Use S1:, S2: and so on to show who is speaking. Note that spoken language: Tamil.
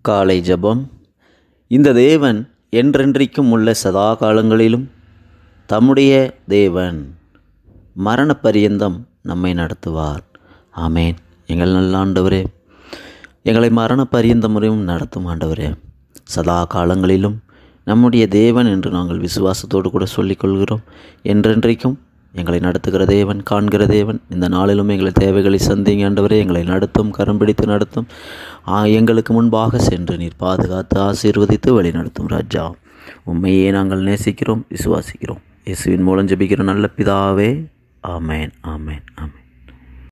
S1: காலை ஜெபம் இந்த தேவன் என்றென்றைக்கும் உள்ள சதா காலங்களிலும் தம்முடைய தேவன் மரண பரியந்தம் நம்மை நடத்துவார் ஆமேன் எங்கள் நல்ல ஆண்டவரே எங்களை மரண பரியந்தம் முறையும் நடத்தும் ஆண்டவரே சதா காலங்களிலும் நம்முடைய தேவன் என்று நாங்கள் விசுவாசத்தோடு கூட சொல்லிக்கொள்கிறோம் என்றென்றைக்கும் எங்களை நடத்துகிற தேவன் காண்கிற தேவன் இந்த நாளிலும் எங்களை தேவைகளை சந்திங்க ஆண்டவரே எங்களை நடத்தும் கரம் பிடித்து நடத்தும் ஆ, எங்களுக்கு முன்பாக சென்று நீர் பாதுகாத்து ஆசீர்வதித்து வழி நடத்தும் ராஜா உண்மையே நாங்கள் நேசிக்கிறோம் விசுவாசிக்கிறோம் இயேசுவின் மூலம் ஜெபிக்கிற நல்ல பிதாவே ஆமேன் ஆமேன் ஆமேன்